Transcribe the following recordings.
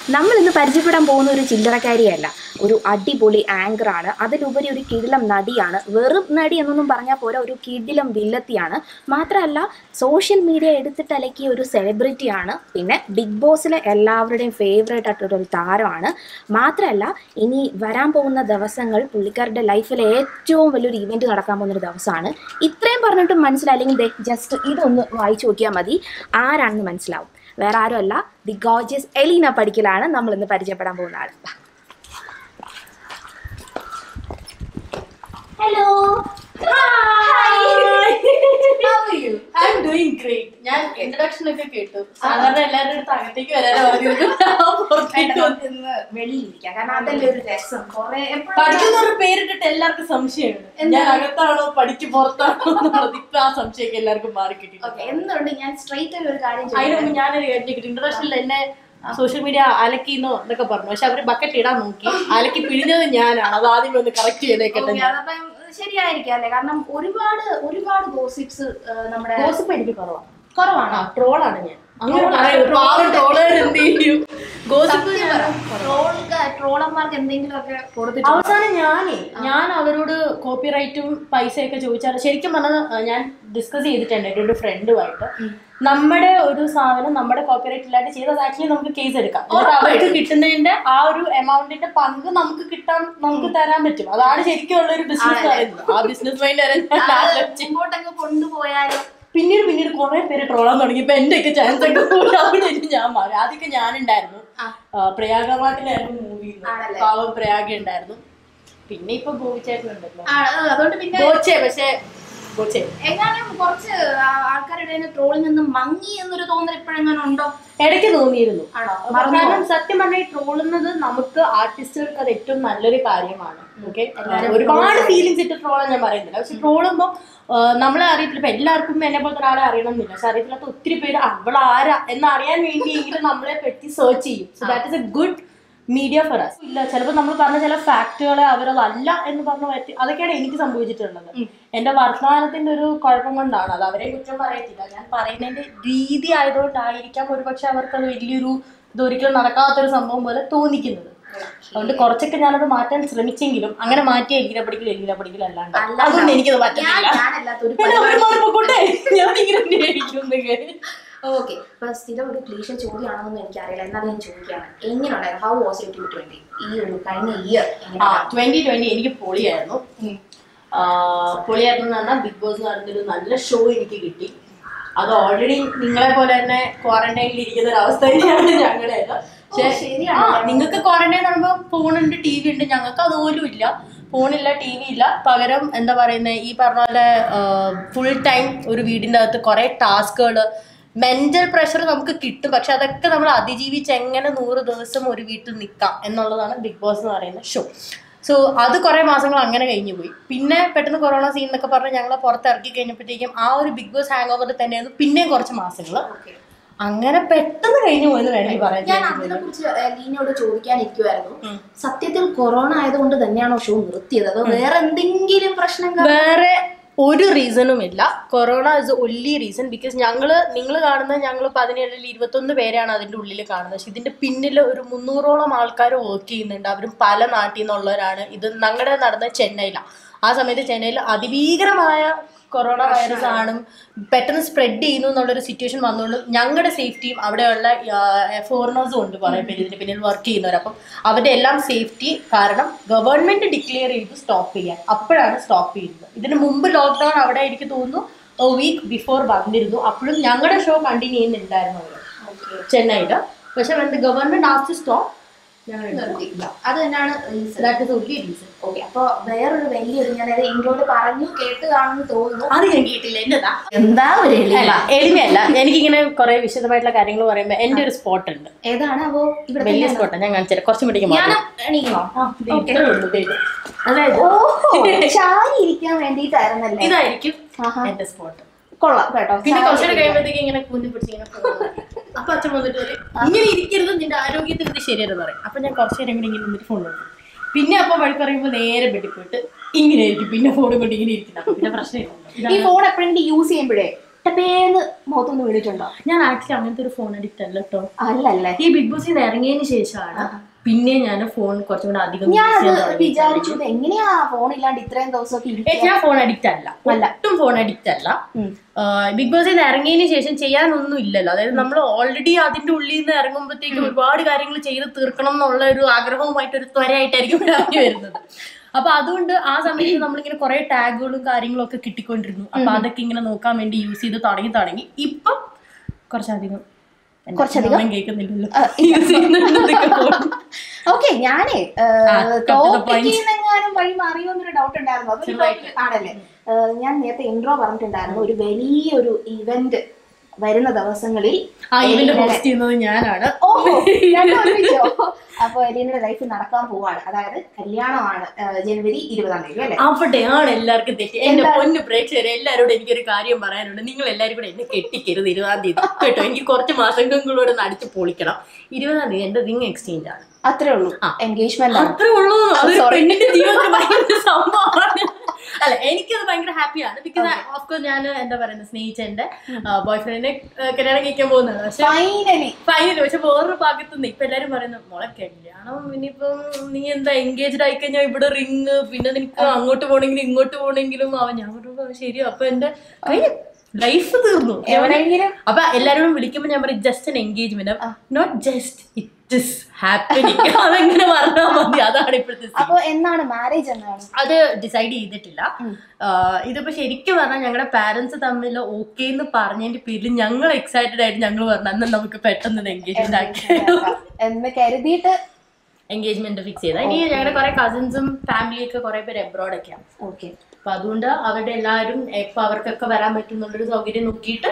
നമ്മൾ ഇന്ന് പരിചയപ്പെടാൻ പോകുന്ന ഒരു ചില്ലറക്കാരിയല്ല ഒരു അടിപൊളി ആങ്കറാണ് അതിലുപരി ഒരു കിടിലം നടിയാണ് വെറും നടി എന്നൊന്നും പറഞ്ഞാൽ പോരാ ഒരു കിടിലം വില്ലത്തിയാണ് മാത്രമല്ല സോഷ്യൽ മീഡിയ എടുത്തിട്ട് അലക്കിയ ഒരു സെലിബ്രിറ്റിയാണ് പിന്നെ ബിഗ് ബോസിലെ എല്ലാവരുടെയും ഫേവറേറ്റ് ആയിട്ടൊരു താരമാണ് മാത്രമല്ല ഇനി വരാൻ പോകുന്ന ദിവസങ്ങൾ പുള്ളിക്കാരുടെ ലൈഫിലെ ഏറ്റവും വലിയൊരു ഇവൻറ്റ് നടക്കാൻ പോകുന്ന ഒരു ദിവസമാണ് ഇത്രയും പറഞ്ഞിട്ടും മനസ്സിലായില്ലെങ്കിൽ ദേ ജസ്റ്റ് ഇതൊന്ന് വായിച്ചു നോക്കിയാൽ മതി ആരാണെന്ന് മനസ്സിലാവും വേറെ ആരുമല്ല ദി ഗോർജിയസ് എലീന പഠിക്കലാണ് നമ്മൾ ഇന്ന് പരിചയപ്പെടാൻ പോകുന്ന ആൾ ഹലോ I'm doing great. ഞാൻ ഇൻട്രഡക്ഷൻ ഒക്കെ കേട്ടു സാധാരണ എല്ലാവരുടെ അടുത്ത് അകത്തേക്ക് വരാനാ പറഞ്ഞത് പുറത്തേക്ക് വന്ന് വെളിയിലിരിക്കാം കാരണം അതല്ലേ ഒരു രസം കുറെ പഠിക്കുന്ന ഒരു പേരിട്ടിട്ട് എല്ലാവർക്കും സംശയമുണ്ട് ഞാൻ അകത്താണോ പഠിക്ക് പുറത്താണോ എന്നുള്ളത് ഇപ്പൊ ആ സംശയമൊക്കെ എല്ലാവർക്കും മാറി കിട്ടി ഓക്കെ എന്തുകൊണ്ട് ഞാൻ സ്ട്രൈറ്റ് ആയി ഒരു കാര്യം അതിന് ചോദിക്കാം മുമ്പ് ഞാനൊരു കാര്യം ചോദിക്കട്ടെ ഇൻട്രഡക്ഷനിൽ എന്നെ സോഷ്യൽ മീഡിയ അലക്കിന്നോ എന്നൊക്കെ പറഞ്ഞു പക്ഷെ അവര് ബക്കറ്റ് ഇടാൻ നോക്കി അലക്കി പിഴിഞ്ഞത് ഞാനാണ് അത് ആദ്യം ഒന്ന് കറക്റ്റ് ചെയ്തേക്കട്ടെ Okay, അതപ്പം ശരിയായിരിക്കാം അല്ലേ കാരണം ഒരുപാട് ഒരുപാട് ഗോസിപ്സ് നമ്മുടെ ഗോസിപ്പ് എനിക്ക് കുറവാണ് കുറവാണോ ട്രോളാണ് ഞാൻ അങ്ങനെ പറയരുത് പാവം ട്രോളർ എന്ത് ചെയ്യും ഗോസിപ്പ് ട്രോളന്മാർക്ക് എന്തെങ്കിലുമൊക്കെ കൊടുത്തിട്ട് അവസാനം ഞാനേ ഞാൻ അവരോട് കോപ്പിറൈറ്റും പൈസയൊക്കെ ചോദിച്ചാൽ ശരിക്കും പറഞ്ഞത് അഹ് ഞാൻ ഡിസ്കസ് ചെയ്തിട്ടുണ്ട് എൻ്റെ ഒരു ഫ്രണ്ടുമായിട്ട് നമ്മുടെ ഒരു സാധനം നമ്മുടെ കോപ്പിറൈറ്റ് ഇല്ലാണ്ട് ചെയ്തത് ആക്ച്വലി നമുക്ക് കേസ് എടുക്കാം എന്നിട്ട് അവർക്ക് കിട്ടുന്നതിന്റെ ആ ഒരു എമൗണ്ടിന്റെ പങ്ക് നമുക്ക് കിട്ടാൻ നമുക്ക് തരാൻ പറ്റും അതാണ് ശരിക്കും ഉള്ള ഒരു ബിസിനസ് പറയുന്നത് ആ ബിസിനസ് മൈൻഡ് ഞാൻ ആലോചിച്ചു ഇങ്ങോട്ടങ്ങ് കൊണ്ടുപോയാലും പിന്നീട് പിന്നീട് കുറെ പേര് ട്രോളാൻ തുടങ്ങി ഇപ്പൊ എന്റെ ഒക്കെ ചാൻസ് ഒക്കെ പോയി അവിടെ ഇനി ഞാൻ മാറി ആദ്യമൊക്കെ ഞാനുണ്ടായിരുന്നു പ്രയാഗമാട്ടിലായിരുന്നു മൂവി ആണല്ലേ? പാവം പ്രയാഗ ഉണ്ടായിരുന്നു പിന്നെ ഇപ്പൊ ഗോപിച്ചേട്ടനുണ്ടല്ലോ ആ, ആ, അതുകൊണ്ട് പിന്നെ ഗോച്ചെ പക്ഷെ ഗോച്ചെ എങ്ങാനും കുറച്ച് ആ- ആൾക്കാരുടെ ട്രോളിൽ നിന്ന് മങ്ങി എന്നൊരു തോന്നൽ ഇപ്പോഴെങ്ങാനും ഉണ്ടോ ഇടയ്ക്ക് തോന്നിയിരുന്നു ആണോ അപ്പൊ കാരണം സത്യം പറഞ്ഞാൽ ഈ ട്രോളുന്നത് നമുക്ക് ആർട്ടിസ്റ്റുകൾക്ക് അത് ഏറ്റവും നല്ലൊരു കാര്യമാണ് ഓക്കെ ഒരുപാട് ഫീലിങ്സ് ഇട്ട് ട്രോളാൻ ഞാൻ പറയുന്നില്ല പക്ഷെ ട്രോളുമ്പോ നമ്മളെ അറിയത്തില്ല ഇപ്പൊ എല്ലാവർക്കും എന്നെ പോലത്തെ ഒരാളെ അറിയണമെന്നില്ല പക്ഷെ അറിയത്തില്ലാത്ത ഒത്തിരി പേര് അവൾ ആരാ എന്ന് അറിയാൻ വേണ്ടിയെങ്കിലും നമ്മളെ പറ്റി സെർച്ച് ചെയ്യും so that is a good media for us ഇല്ല ചിലപ്പോൾ നമ്മൾ പറഞ്ഞ ചില ഫാക്ടുകളെ അവരതല്ല എന്ന് പറഞ്ഞു പറ്റി അതൊക്കെയാണ് എനിക്ക് സംഭവിച്ചിട്ടുള്ളത് എന്റെ വർത്തമാനത്തിന്റെ ഒരു കുഴപ്പം കൊണ്ടാണ് അത് അവരെ കുറ്റം പറയത്തില്ല ഞാൻ പറയുന്നതിന്റെ രീതി ആയതുകൊണ്ടായിരിക്കാം ഒരുപക്ഷെ അവർക്ക് അത് വലിയൊരു ഇതൊരിക്കലും നടക്കാത്തൊരു സംഭവം പോലെ തോന്നിക്കുന്നത് അതുകൊണ്ട് കുറച്ചൊക്കെ ഞാനത് മാറ്റാൻ ശ്രമിച്ചെങ്കിലും അങ്ങനെ മാറ്റി എലിനെ പഠിക്കൽ എലിനെ പഠിക്കൽ അല്ലാണ്ട് അല്ല, അതുകൊണ്ട് എനിക്കത് ഞാൻ പറ്റുന്നില്ല ഞാനല്ലാത്തൊരു പിന്നെ അവര് മാറിപ്പോട്ടെ. ഞാൻ ഇങ്ങനെ തന്നെയായിരിക്കും എന്നൊക്കെ. ഓക്കെ ഇപ്പൊ സ്ഥിരം ഒരു ക്ലീശ ചോദ്യമാണെന്നൊന്നും എനിക്കറിയില്ല എന്നാലും ഞാൻ ചോദിക്കുകയാണ് എങ്ങനെയുണ്ടായിരുന്നു how was you two twenty ഈ ഒരു കഴിഞ്ഞ ഇയർ ആ ട്വന്റി ട്വന്റി എനിക്ക് പൊളിയായിരുന്നു ആ, പൊളിയായിരുന്നു എന്ന് പറഞ്ഞാൽ ബിഗ് ബോസ് എന്ന് പറഞ്ഞൊരു നല്ല ഷോ എനിക്ക് കിട്ടി അത് ഓൾറെഡി നിങ്ങളെ പോലെ തന്നെ ക്വാറന്റൈനിൽ ഇരിക്കുന്ന ഒരു അവസ്ഥ തന്നെയാണ് ഞങ്ങളുടേത് പക്ഷേ ശരിയാണ്. ആ നിങ്ങൾക്ക് ക്വാറന്റൈൻ പറയുമ്പോൾ ഫോണുണ്ട് ടി വി ഉണ്ട് ഞങ്ങൾക്ക് അതുപോലും ഇല്ല ഫോണില്ല ടി വി ഇല്ല പകരം എന്താ പറയുന്നത് ഈ പറഞ്ഞ പോലെ ഫുൾ ടൈം ഒരു വീടിൻ്റെ അകത്ത് കുറേ ടാസ്കുകൾ മെന്റൽ പ്രഷർ നമുക്ക് കിട്ടും പക്ഷെ അതൊക്കെ നമ്മൾ അതിജീവിച്ച് എങ്ങനെ നൂറ് ദിവസം ഒരു വീട്ടിൽ നിൽക്കാം എന്നുള്ളതാണ് ബിഗ് ബോസ് എന്ന് പറയുന്ന ഷോ സോ അത് കുറേ മാസങ്ങൾ അങ്ങനെ കഴിഞ്ഞു പോയി പിന്നെ പെട്ടെന്ന് കൊറോണ സീൻ എന്നൊക്കെ പറഞ്ഞ് ഞങ്ങളെ പുറത്തിറക്കി കഴിഞ്ഞപ്പോഴത്തേക്കും ആ ഒരു ബിഗ് ബോസ് ഹാങ് ഓവറിൽ തന്നെയായിരുന്നു പിന്നെയും കുറച്ച് മാസങ്ങൾ അങ്ങനെ പെട്ടെന്ന് കഴിഞ്ഞു പോയെന്ന് വേണമെങ്കിൽ പറയാൻ ഞാൻ അതിനെ കുറിച്ച് ലീനയോട് ചോദിക്കാനിരിക്കുമായിരുന്നു സത്യത്തിൽ കൊറോണ ആയതുകൊണ്ട് തന്നെയാണോ ഷോ നിർത്തിയത് അതോ വേറെ എന്തെങ്കിലും പ്രശ്നം കാരണം- വേറെ ഒരു റീസണും ഇല്ല corona is only reason because ഞങ്ങള് നിങ്ങൾ കാണുന്ന ഞങ്ങൾ പതിനേഴിൽ ഇരുപത്തൊന്ന് പേരാണ് അതിന്റെ ഉള്ളിൽ കാണുന്നത് പക്ഷെ ഇതിന്റെ പിന്നിൽ ഒരു മുന്നൂറോളം ആൾക്കാർ വർക്ക് ചെയ്യുന്നുണ്ട് അവരും പല നാട്ടിൽ നിന്നുള്ളവരാണ് ഇത് ഞങ്ങളുടെ നടന്ന ചെന്നൈയിലാണ് ആ സമയത്ത് ചെന്നൈയിൽ അതിഭീകരമായ കൊറോണ വൈറസ് ആണ് പെട്ടെന്ന് സ്പ്രെഡ് ചെയ്യുന്നു എന്നുള്ളൊരു സിറ്റുവേഷൻ വന്നുകൊണ്ട് ഞങ്ങളുടെ സേഫ്റ്റിയും അവിടെയുള്ള ഫോറിനേഴ്സും ഉണ്ട് കുറേ പേര് ഇതിന് പിന്നിൽ വർക്ക് ചെയ്യുന്നവർ അപ്പം അവരുടെ എല്ലാം സേഫ്റ്റി കാരണം ഗവൺമെന്റ് ഡിക്ലെയർ ചെയ്തു സ്റ്റോപ്പ് ചെയ്യാൻ അപ്പോഴാണ് സ്റ്റോപ്പ് ചെയ്യുന്നത് ഇതിന് മുമ്പ് ലോക്ക്ഡൌൺ അവിടെ എനിക്ക് തോന്നുന്നു വീക്ക് ബിഫോർ വന്നിരുന്നു അപ്പോഴും ഞങ്ങളുടെ ഷോ കണ്ടിന്യൂ ചെയ്യുന്നുണ്ടായിരുന്നു അവിടെ ചെന്നൈയിൽ പക്ഷെ വെൻ ഗവൺമെന്റ് ആസ്റ്റ് സ്റ്റോപ്പ് ഞങ്ങൾ നിർത്തിയില്ല അത് തന്നെയാണ് reason that is only reason okay അപ്പൊ വേറൊരു വലിയൊരു ഞാൻ അത് ഇൻക്ലൂഡ് പറഞ്ഞു കേട്ട് കാണുമെന്ന് തോന്നുന്നു അത് ഞാൻ കേട്ടില്ല എന്നതാ എന്താ ഒരു എളിമ? അല്ല എളിമയല്ല എനിക്കിങ്ങനെ കുറെ വിശദമായിട്ടുള്ള കാര്യങ്ങൾ പറയുമ്പോൾ എന്റെ ഒരു സ്പോട്ട് ഉണ്ട് ഏതാണ് അപ്പോ ഇവിടെ വലിയ സ്പോട്ടാണ് ഞാൻ കാണിച്ചു തരാം കുറച്ച് മിടിക്ക് ഞാൻ എണീക്കണോ അതായത് ഓ ചാരി ഇരിക്കാൻ വേണ്ടിയിട്ടായിരുന്നല്ലേ ഇതായിരിക്കും ആഹാ. എന്റെ സ്പോട്ട് കൊള്ളാം കേട്ടോ പിന്നെ ചാരി കുറച്ചുകൂടെ ഇരിക്കാൻ. കഴിയുമ്പോഴത്തേക്ക് ഇങ്ങനെ കൂന്തി പിടിച്ച് ഇങ്ങനെ പോകുന്നു. അപ്പൊ അച്ഛൻ വന്നിട്ട് പറയും ഇങ്ങനെ ഇരിക്കരുത് നിന്റെ ആരോഗ്യത്തിന് ഇത് ശരിയല്ലെന്ന് പറയും അപ്പൊ ഞാൻ കുറച്ചു നേരം കൂടി ഇങ്ങനെ നിന്നിട്ട് ഫോൺ നോക്കും പിന്നെ അപ്പൊ വഴി പറയുമ്പോൾ നേരെ ബെഡിൽ പോയിട്ട് ഇങ്ങനെ ആയിരിക്കും പിന്നെ ഫോൺ കൊണ്ട് ഇങ്ങനെ ഇരിക്കുന്നത് അപ്പൊ പിന്നെ പ്രശ്നമില്ല ഈ ഫോൺ എപ്പോഴെങ്കിലും യൂസ് ചെയ്യുമ്പോഴേ ടപ്പേന്ന് മുഖത്തൊന്ന് വീണിട്ടുണ്ടോ ഞാൻ ആക്ച്വലി അങ്ങനത്തെ ഒരു ഫോൺ അഡിക്റ്റ് അല്ല കേട്ടോ അല്ലല്ലേ ഈ ബിഗ് ബോസിൽ നിന്ന് ഇറങ്ങിയതിന് ശേഷമാണ് പിന്നെ ഞാൻ ഫോൺ കുറച്ചും കൂടെ അധികം use ഞാൻ ചെയ്യാൻ തുടങ്ങിയത്. വിചാരിച്ചു ഇത് എങ്ങനെയാ ഫോൺ ഇല്ലാണ്ട് ഇത്രയും ദിവസമൊക്കെ ഏ, ഇരിക്കുക ഞാൻ ഫോൺ അഡിക്റ്റ് അല്ല അല്ല. ഒട്ടും ഫോൺ അഡിക്റ്റ് അല്ല ഉം. ബിഗ് ബോസിൽ നിന്ന് ഇറങ്ങിയതിന് ശേഷം ചെയ്യാനൊന്നും ഇല്ലല്ലോ അതായത് നമ്മൾ ഓൾറെഡി അതിന്റെ ഉള്ളിൽ നിന്ന് ഇറങ്ങുമ്പോഴത്തേക്കും ഒരുപാട് കാര്യങ്ങൾ ചെയ്ത് തീർക്കണം എന്നുള്ള ഒരു ആഗ്രഹവുമായിട്ട് ഒരു ത്വരയായിട്ടായിരിക്കും ഇറങ്ങി വരുന്നത് അപ്പൊ അതുകൊണ്ട് ആ സമയത്ത് നമ്മളിങ്ങനെ കുറെ ടാഗുകളും കാര്യങ്ങളും ഒക്കെ കിട്ടിക്കൊണ്ടിരുന്നു അപ്പൊ അതൊക്കെ ഇങ്ങനെ നോക്കാൻ വേണ്ടി യൂസ് ചെയ്ത് തുടങ്ങി തുടങ്ങി ഇപ്പം കുറച്ചധികം എന്താ, കുറച്ചധികം? ഒന്നും കേൾക്കുന്നില്ലല്ലോ ആ, യൂസ് ചെയ്യുന്നുണ്ട് ഇതൊക്കെ phone. ഓക്കെ ഞാനേ cut to the point. ടോപ്പിക്കെങ്ങാനും വഴി മാറിയോ എന്നൊരു ഡൗട്ട് ഉണ്ടായിരുന്നു അപ്പൊ ഈ ചെറുതായിട്ട്. topic ആണല്ലേ ഏഹ് ഞാൻ നേരത്തെ ഇൻട്രോ പറഞ്ഞിട്ടുണ്ടായിരുന്നു ഒരു വലിയൊരു ഇവന്റ് വരുന്ന ദിവസങ്ങളിൽ ആ ഇവന്റ് എലീനയുടെ- പോസ്റ്റ് ചെയ്യുന്നത് ഞാനാണ് ഓ രണ്ടും ഒരുമിച്ചോ അപ്പൊ എലീനയുടെ ലൈഫ് നടക്കാൻ പോവാണ് അതായത് കല്യാണമാണ് ഏഹ് ജനുവരി ഇരുപതാം തീയതി അല്ലേ അവിടെയാണ് എല്ലാവർക്കും തെറ്റി എന്റെ പൊന്നു പ്രേക്ഷകരെ എല്ലാവരോടും എനിക്കൊരു കാര്യം പറയാനുണ്ട് നിങ്ങൾ എല്ലാവരും കൂടെ എന്നെ കെട്ടിക്കരുത് ഇരുപതാം തീയതി കേട്ടോ എനിക്ക് കുറച്ച് മാസങ്ങളൂടെ ഒന്ന് അടിച്ച് പൊളിക്കണം ഇരുപതാം തീയതി എന്റെ റിംഗ് എക്സ്ചേഞ്ച് ആണ് അത്രേ ഉള്ളൂ എൻഗേജ്മെന്റ് ആണ് അത്രേ ഉള്ളൂ അതൊരു Sorry. പെണ്ണിന്റെ ജീവിതത്തിൽ ഭയങ്കര സംഭവമാണ് അല്ല എനിക്കത് ഭയങ്കര ഹാപ്പിയാണ് ബിക്കോസ് ഓഫ്കോഴ്സ് ഞാൻ എന്താ പറയുന്നത് സ്നേഹിച്ച എന്റെ ബോയ് ഫ്രണ്ടിനെ കല്യാണം കഴിക്കാൻ പോകുന്നതാണ് പക്ഷെ ഫൈനലി ഫൈനൽ പക്ഷെ വേറൊരു ഭാഗത്ത് നിന്ന് ഇപ്പൊ എല്ലാരും പറയുന്നു മോളെ കല്യാണം ഇനിയിപ്പം നീ എന്താ എൻഗേജ്ഡ് ആയി കഴിഞ്ഞാൽ ഇവിടെ റിങ് പിന്നെ നിനക്ക് അങ്ങോട്ട് പോണെങ്കിലും ഇങ്ങോട്ട് പോണെങ്കിലും അവൻ ഞാൻ പറഞ്ഞു "ആ, ശരി അപ്പൊ എന്റെ ലൈഫ് തീർന്നു ഞാൻ പറഞ്ഞു, എവിടെയെങ്കിലും അപ്പൊ എല്ലാരോടും വിളിക്കുമ്പോ ഞാൻ പറയും ജസ്റ്റ് എൻ engagement not just it is happening അതെങ്ങനെ പറഞ്ഞാൽ മതി അതാണ് ഇപ്പോഴത്തെ scene. അപ്പൊ എന്നാണ് മാരേജ് എന്നാണ് അത് ഡിസൈഡ് ചെയ്തിട്ടില്ല ആഹ് ഇതിപ്പോ ശരിക്കും പറഞ്ഞാൽ ഞങ്ങളുടെ പാരന്റ്സ് തമ്മിൽ ഓക്കെ എന്ന് പറഞ്ഞതിന്റെ പേരിൽ ഞങ്ങൾ എക്സൈറ്റഡ് ആയിട്ട് ഞങ്ങൾ പറഞ്ഞു അന്ന് നമുക്ക് പെട്ടെന്ന് എൻഗേജ്മെന്റ് ആക്കി എന്ന് കരുതിയിട്ട് എൻഗേജ്മെന്റ് ഫിക്സ് ചെയ്ത ഇനി ഞങ്ങളുടെ കുറെ കസിൻസും ഫാമിലിയൊക്കെ കുറെ പേര് എബ്രോഡ് ഒക്കെയാണ് ഓക്കെ അപ്പൊ അതുകൊണ്ട് അവരുടെ എല്ലാവരും ഇപ്പൊ അവർക്കൊക്കെ വരാൻ പറ്റുന്നുള്ളൊരു സൗകര്യം നോക്കിയിട്ട്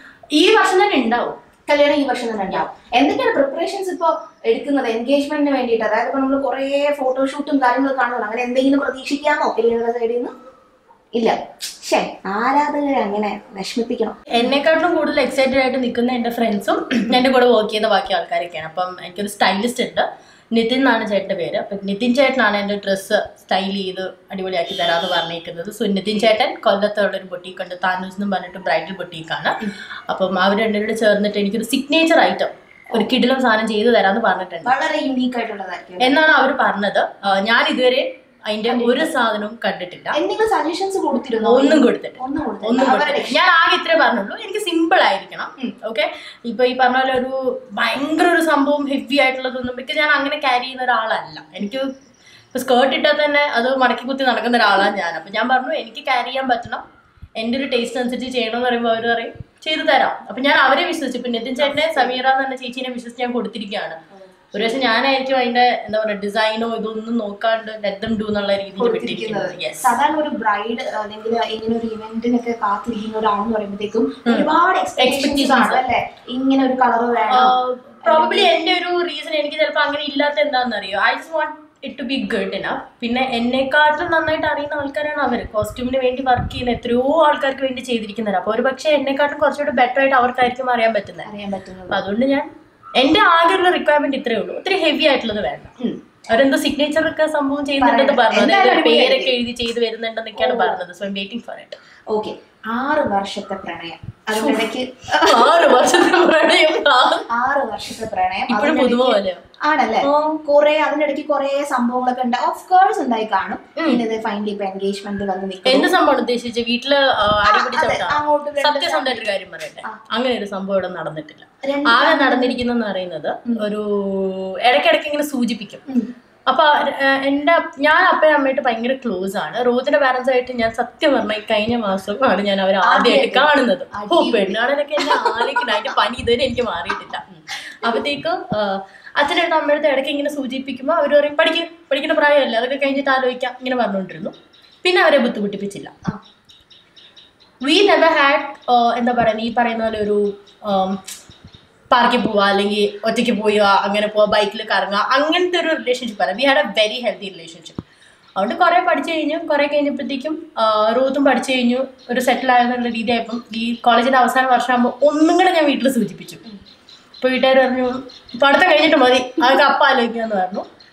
ഈ വർഷം തന്നെ ഉണ്ടാവും കല്യാണം ഈ വർഷം തന്നെ ഉണ്ടാവും എന്തൊക്കെയാണ് പ്രിപ്പറേഷൻസ് ഇപ്പൊ എടുക്കുന്നത് എൻഗേജ്മെന്റിന് വേണ്ടിയിട്ട് അതായത് ഇപ്പൊ നമ്മൾ കുറെ ഫോട്ടോഷൂട്ടും കാര്യങ്ങളും കാണുമല്ലോ അങ്ങനെ എന്തെങ്കിലും പ്രതീക്ഷിക്കാമോ കല്യാണ സൈഡിൽ നിന്ന് ഇല്ല ശേ ആരാധകരെ അങ്ങനെ വിഷമിപ്പിക്കണം എന്നെക്കാട്ടിലും കൂടുതൽ എക്സൈറ്റഡ് ആയിട്ട് നിൽക്കുന്ന എൻ്റെ ഫ്രണ്ട്സും എൻ്റെ കൂടെ വർക്ക് ചെയ്ത ബാക്കി ആൾക്കാരൊക്കെയാണ് അപ്പം എനിക്കൊരു സ്റ്റൈലിസ്റ്റ് ഉണ്ട് നിതിൻ എന്നാണ് ചേട്ടൻ്റെ പേര് അപ്പം നിതിൻ ചേട്ടനാണ് എൻ്റെ ഡ്രസ്സ് സ്റ്റൈൽ ചെയ്ത് അടിപൊളിയാക്കി തരാമെന്ന് പറഞ്ഞേക്കുന്നത് സോ നിതിൻ ചേട്ടൻ കൊല്ലത്തുള്ള ഒരു ബൊട്ടീക്ക് ഉണ്ട് താനൂസ് എന്ന് പറഞ്ഞിട്ട് ബ്രൈഡൽ ബൊട്ടീക്കാണ് അപ്പം അവർ രണ്ടുപേരോട് ചേർന്നിട്ട് എനിക്കൊരു സിഗ്നേച്ചർ ഐറ്റം ഒരു കിടിലം സാധനം ചെയ്തു തരാമെന്ന് പറഞ്ഞിട്ടുണ്ട് വളരെ യുണീക്ക് ആയിട്ടുള്ളതായിരിക്കും എന്നാണ് അവർ പറഞ്ഞത് ആ, ഞാൻ ഇതുവരെ അതിന്റെ ഒരു സാധനവും കണ്ടിട്ടില്ല എന്തെങ്കിലും സജഷൻസ് കൊടുത്തിരുന്നോ ഒന്നും കൊടുത്തിട്ടില്ല ഒന്നും ഒന്നും കൊടുത്തില്ല അവരുടെ കൊടുത്തില്ല. ഞാൻ ആകെ ഇത്രേ പറഞ്ഞുള്ളൂ എനിക്ക് സിമ്പിൾ ആയിരിക്കണം ഓക്കെ ഇപ്പൊ ഈ പറഞ്ഞ പോലെ ഒരു ഭയങ്കര ഒരു സംഭവം ഹെവി ആയിട്ടുള്ളതൊന്നും ബിക്കോസ് ഞാൻ അങ്ങനെ ക്യാരി ചെയ്യുന്ന ഒരാളല്ല എനിക്ക് ഇപ്പൊ സ്കേർട്ട് ഇട്ടാൽ തന്നെ അത് മടക്കി കുത്തി നടക്കുന്ന ഒരാളാണ് ഞാൻ അപ്പൊ ഞാൻ പറഞ്ഞു എനിക്ക് ക്യാരി ചെയ്യാൻ പറ്റണം എൻ്റെ ഒരു ടേസ്റ്റ് അനുസരിച്ച് ചെയ്യണമെന്ന് പറയുമ്പോൾ അവർ പറയും ചെയ്തു തരാം അപ്പൊ ഞാൻ അവരെ വിശ്വസിച്ചു ഇപ്പൊ നിതിൻ ചേട്ടനെ സമീറ എന്ന് പറഞ്ഞ ചേച്ചീനെ വിശ്വസിച്ച് ഞാൻ കൊടുത്തിരിക്കുകയാണ് ഒരു പക്ഷെ ഞാനായിരിക്കും അതിന്റെ എന്താ പറയുക ഡിസൈനോ ഇതൊന്നും നോക്കാണ്ട് ലെറ്റം ഡു എന്നുള്ള രീതിയിൽ വിട്ടിരിക്കുന്നത് യെസ് സാധാരണ ഒരു ബ്രൈഡ് അല്ലെങ്കിൽ ഇങ്ങനെ ഒരു ഇവന്റിനൊക്കെ കാത്തിരിക്കുന്ന ഒരാളെന്ന് പറയുമ്പോഴത്തേക്കും ഒരുപാട് എക്സ്പെക്ടേഷൻസ് ആണ് അല്ലേ ഇങ്ങനെ ഒരു കളർ വേണം പ്രോബബ്ലി എന്റെ ഒരു റീസൺ എനിക്ക് ചിലപ്പോൾ അങ്ങനെ ഇല്ലാത്ത എന്താണെന്നറിയോ I just want it to be good ഇന പിന്നെ എന്നെക്കാട്ടിലും നന്നായിട്ട് അറിയുന്ന ആൾക്കാരാണ് അവർ കോസ്റ്റ്യൂമിന് വേണ്ടി വർക്ക് ചെയ്യുന്ന എത്രയോ ആൾക്കാർക്ക് വേണ്ടി ചെയ്തിരിക്കുന്നത് അപ്പോൾ ഒരു പക്ഷേ എന്നെക്കാട്ടും കുറച്ചുകൂടെ ബെറ്റർ ആയിട്ട് അവർക്കായിരിക്കും അറിയാൻ പറ്റുന്നത് അറിയാൻ പറ്റുന്നത് അപ്പൊ അതുകൊണ്ട് ഞാൻ എന്റെ ആകെയുള്ള റിക്വയർമെന്റ് ഇത്രയേ ഉള്ളൂ ഒത്തിരി ഹെവി ആയിട്ടുള്ളത് വേണ്ട ഉം. അവരെന്തോ സിഗ്നേച്ചർ ഒക്കെ സംഭവം ചെയ്യുന്നുണ്ടെന്ന് പറഞ്ഞു എന്തായാലും അതായത് പേരൊക്കെ അടിപൊളിയായിരിക്കും. എഴുതി ചെയ്ത് വരുന്നുണ്ടെന്നൊക്കെയാണ് പറഞ്ഞത് so I'm waiting for it okay ആറ് വർഷത്തെ പ്രണയം അതിനിടയ്ക്ക് ആറ് വർഷത്തിന് പ്രണയം ആറ് വർഷത്തെ പ്രണയം ഇപ്പോഴും അതിനിടയ്ക്ക് പുതുമ പോലെയോ ആണല്ലേ ഓ. കുറെ അതിനിടയ്ക്ക് കുറെ സംഭവങ്ങളൊക്കെ ഉണ്ട് ഓഫ് കോഴ്സ് ഉണ്ടായി കാണും പിന്നെ ഇത് ഫൈനലി ഇപ്പൊ എൻഗേജ്മെന്റ് വന്ന് നിൽക്കും എന്ത് സംഭവം ഉദ്ദേശിച്ച് വീട്ടില് ആ, അടിപിടി അതെ, ചവിട്ടാ അങ്ങോട്ട് രണ്ട് സത്യസന്ധമായിട്ടൊരു കാര്യം പറയട്ടെ അങ്ങനെ ഒരു സംഭവം ഇവിടെ നടന്നിട്ടില്ല രണ്ട് ആകെ നടന്നിരിക്കുന്നെന്ന് പറയുന്നത് ഒരു ഇടയ്ക്കിടയ്ക്ക് ഇങ്ങനെ സൂചിപ്പിക്കും ഉം. അപ്പൊ ഏഹ്, എന്റെ അപ്പ- ഞാൻ അപ്പയും അമ്മയായിട്ട് ഭയങ്കര ക്ലോസ് ആണ് റോത്തിന്റെ പാരന്റ്സ് ആയിട്ട് ഞാൻ സത്യം പറഞ്ഞ ഈ കഴിഞ്ഞ മാസമാണ് ഞാൻ അവരെ ആദ്യമായിട്ട് കാണുന്നത് ഓ പെണ്ണാടനൊക്കെ എന്നെ ആലോചിക്കണം അതിന്റെ പനി ഇതുവരെ എനിക്ക് മാറിയിട്ടില്ല ഉം. അപ്പത്തേക്കും ഏഹ്, അച്ഛനടുത്ത് അമ്മയുടെ ഇടയ്ക്ക് ഇങ്ങനെ സൂചിപ്പിക്കുമ്പോൾ അവർ പറയും പഠിക്കും പഠിക്കുന്ന പ്രായമല്ലേ അതൊക്കെ കഴിഞ്ഞിട്ട് ആലോചിക്കാം ഇങ്ങനെ പറഞ്ഞുകൊണ്ടിരുന്നു പിന്നെ അവരെ ബുദ്ധിമുട്ടിപ്പിച്ചില്ല ആ. വി നെവർ ഹാഡ് എന്താ പറയുക ഈ പറയുന്ന പോലെ ഒരു പാർക്കിൽ പോവുക അല്ലെങ്കിൽ ഒറ്റയ്ക്ക് പോവുക അങ്ങനെ പോവുക ബൈക്കിൽ കറങ്ങുക അങ്ങനത്തെ ഒരു റിലേഷൻഷിപ്പ് ആണ് we had a very healthy relationship അതുകൊണ്ട് കുറേ പഠിച്ചു കഴിഞ്ഞു കുറേ കഴിഞ്ഞപ്പോഴത്തേക്കും റൂത്തും പഠിച്ചു കഴിഞ്ഞു ഒരു സെറ്റിൽ ആയെന്നുള്ള രീതിയായപ്പം ഈ കോളേജിൻ്റെ അവസാന വർഷമാകുമ്പോൾ ഒന്നും കൂടെ ഞാൻ വീട്ടിൽ സൂചിപ്പിച്ചു അപ്പോൾ വീട്ടുകാർ പറഞ്ഞു പഠിത്തം കഴിഞ്ഞിട്ട് മതി അതൊക്കെ അപ്പം ആലോചിക്കാമെന്ന് പറഞ്ഞു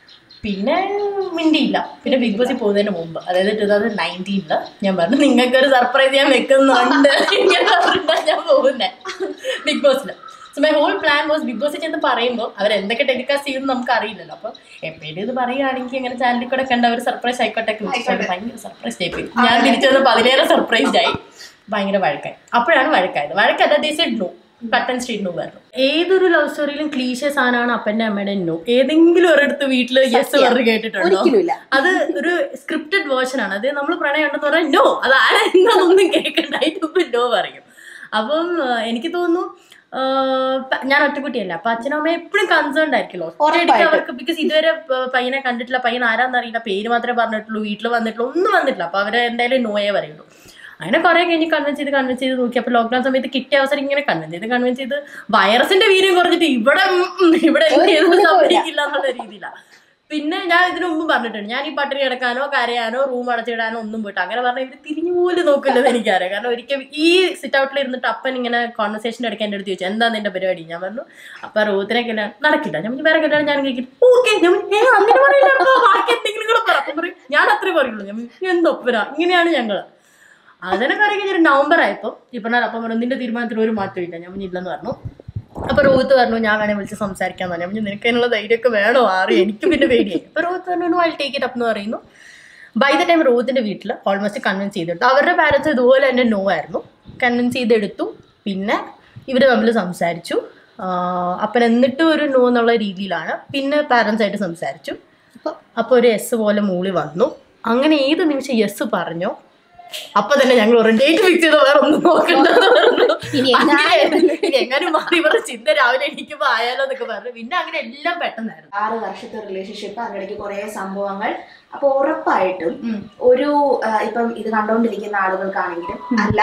പിന്നെ മിണ്ടിയില്ല പിന്നെ ബിഗ് ബോസിൽ പോകുന്നതിന് മുമ്പ് അതായത് ടൂ തൗസൻഡ് നയൻറ്റീനില് ഞാൻ പറഞ്ഞു നിങ്ങൾക്ക് ഒരു സർപ്രൈസ് ഞാൻ വെക്കുന്നുണ്ട് ഇങ്ങനെ പറഞ്ഞിട്ടാ ഞാൻ പോകുന്നത് ബിഗ് ബോസിൽ so my whole plan was big ബോസിൽ ചെന്ന് പറയുമ്പോൾ അവർ എന്തൊക്കെ ടെലികാസ്റ്റ് ചെയ്യുമെന്ന് നമുക്ക് അറിയില്ലല്ലോ അപ്പോൾ എപ്പോഴും ഇത് പറയുകയാണെങ്കിൽ ഇങ്ങനെ ചാനലിൽ കൂടെ കണ്ട ഒരു സർപ്രൈസ് ആയിക്കോട്ടെ ഒക്കെ വിളിച്ചിട്ട് ഭയങ്കര സർപ്രൈസ് ആയിപ്പോയി ഞാൻ തിരിച്ചു വന്നപ്പോൾ അതിലേറെ സർപ്രൈസ്ഡ് ആയി ഭയങ്കര വഴക്കായി അപ്പോഴാണ് വഴക്കായത് വഴക്കല്ല they said no cut and street no പറഞ്ഞു ഏതൊരു ലവ് സ്റ്റോറിയിലും ക്ലീശ സാധനമാണ് അപ്പന്റെ അമ്മയുടെ നോ ഏതെങ്കിലും ഒരിടത്ത് വീട്ടില് യെസ് പറഞ്ഞു കേട്ടിട്ടുണ്ടോ ഒരിക്കലുമില്ല അത് ഒരു സ്ക്രിപ്റ്റഡ് വേർഷൻ ആണ് അത് നമ്മൾ പ്രണയം ഉണ്ടെന്ന് പറഞ്ഞാൽ നോ അത് ആരാ എന്നൊന്നും കേൾക്കണ്ടായിട്ട് മുമ്പ് നോ പറയും അപ്പം ആ, എനിക്ക് തോന്നുന്നു ആ, പ- ഞാൻ ഒറ്റക്കുട്ടിയല്ല അപ്പൊ അച്ഛനും അമ്മയും എപ്പോഴും കൺസേൺഡ് ആയിരിക്കുമല്ലോ ഒറ്റയടിക്ക് ഉറപ്പായിട്ടും. അവർക്ക് ബിക്കോസ് ഇതുവരെ പ- പയ്യനെ കണ്ടിട്ടില്ല പയ്യൻ ആരാന്ന് അറിയില്ല പേര് മാത്രമേ പറഞ്ഞിട്ടുള്ളൂ വീട്ടിൽ വന്നിട്ടുള്ളൂ ഒന്നും വന്നിട്ടില്ല അപ്പൊ അവര് എന്തായാലും നോയേ പറയുള്ളൂ അങ്ങനെ കുറെ കഴിഞ്ഞ് കൺവിൻസ് ചെയ്ത് കൺവിൻസ് ചെയ്ത് നോക്കി അപ്പൊ ലോക്ക്ഡൌൺ സമയത്ത് കിട്ടിയ അവസരം ഇങ്ങനെ കൺവിൻസ് ചെയ്ത് കൺവിൻസ് ചെയ്ത് വൈറസിന്റെ വീര്യം കുറഞ്ഞിട്ട് ഇവിടെ ഉം, ഉം, ഇവിടെ എന്ത് ചെയ്തു സംഭവിക്കില്ല എന്നുള്ള രീതിയിലാണ് പിന്നെ ഞാൻ ഇതിനു മുമ്പ് പറഞ്ഞിട്ടുണ്ട് ഞാൻ ഈ പട്ടിണി കിടക്കാനോ കരയാനോ റൂം അടച്ചിടാനോ ഒന്നും പോയിട്ട് അങ്ങനെ പറഞ്ഞാൽ ഇവര് തിരിഞ്ഞു പോലും നോക്കില്ലെന്ന് എനിക്കറിയാം കാരണം ഒരിക്കൽ ഈ സിറ്റ് ഔട്ടിൽ ഇരുന്നിട്ട് അപ്പൻ ഇങ്ങനെ കോൺവെർസേഷൻ എടുക്കാൻ എൻ്റെ അടുത്ത് ചോദിച്ചു എന്താ നിന്റെ പരിപാടി ഞാൻ പറഞ്ഞു അപ്പൊ റൂത്തിനെ കല്യാണം നടക്കില്ല ഞാൻ പറഞ്ഞു, വേറെ കല്യാണം ഞാൻ കേൾക്കും ഓക്കെ ഞാൻ പറഞ്ഞു, "ഏ, അങ്ങനെ പറയില്ല അപ്പോ ബാക്കി എന്തെങ്കിലും കൂടെ പറ അപ്പം പറയും ഞാൻ അത്രേ പറയുള്ളൂ ഞാൻ പറഞ്ഞു, എന്തൊപ്പര ഇങ്ങനെയാണ് ഞങ്ങൾ അതിനെ കറി കഴിഞ്ഞൊരു നവംബർ ആയപ്പോൾ ഈ പറഞ്ഞാൽ അപ്പം പറഞ്ഞു നിന്റെ തീരുമാനത്തിൽ ഒരു മാറ്റമില്ല ഞാൻ പറഞ്ഞു, ഇല്ലെന്ന് പറഞ്ഞു അപ്പൊ റോഹിത്ത് പറഞ്ഞു ഞാൻ വേണേ വിളിച്ച് സംസാരിക്കാൻ തന്നെ പറഞ്ഞു നിനക്ക് അതിനുള്ള ധൈര്യമൊക്കെ വേണോ ആറി എനിക്ക് പിന്നെ പേടിയായി അപ്പൊ റോഹിത്ത് പറഞ്ഞു ഐ ടേക്ക് ഇറ്റ് അപ്പ് എന്ന് പറയുന്നു ബൈ ദ ടൈം റോഹിത്തിന്റെ വീട്ടിൽ ഓൾമോസ്റ്റ് കൺവിൻസ് ചെയ്തെടുത്തു അവരുടെ പാരൻസ് ഇതുപോലെ തന്നെ നോ ആയിരുന്നു കൺവിൻസ് ചെയ്തെടുത്തു പിന്നെ ഇവർ തമ്മിൽ സംസാരിച്ചു അപ്പം എന്നിട്ടും ഒരു നോ എന്നുള്ള രീതിയിലാണ് പിന്നെ പാരൻസ് ആയിട്ട് സംസാരിച്ചു അപ്പോൾ ഒരു എസ് പോലെ മൂളി വന്നു അങ്ങനെ ഏത് നിമിഷം യെസ് പറഞ്ഞോ അപ്പൊ തന്നെ ഞങ്ങൾ ഒരു ഡേറ്റ് ഫിക്സ് ചെയ്ത് വേറെ ഒന്നും നോക്കണ്ടെന്ന് പറഞ്ഞു ഇനി അങ്ങനെ ഇനി എങ്ങനെ മാറി ഇവരുടെ ചിന്ത രാവിലെ എണീക്കുമ്പോ ആയാലോ എന്നൊക്കെ പറഞ്ഞു പിന്നെ അങ്ങനെ എല്ലാം പെട്ടെന്നായിരുന്നു ആറ് വർഷത്തെ റിലേഷൻഷിപ്പ് അതിനിടയ്ക്ക് കുറേ സംഭവങ്ങൾ അപ്പൊ ഉറപ്പായിട്ടും ഉം. ഒരു ആ, ഇപ്പം ഇത് കണ്ടുകൊണ്ടിരിക്കുന്ന ആളുകൾക്കാണെങ്കിലും അല്ല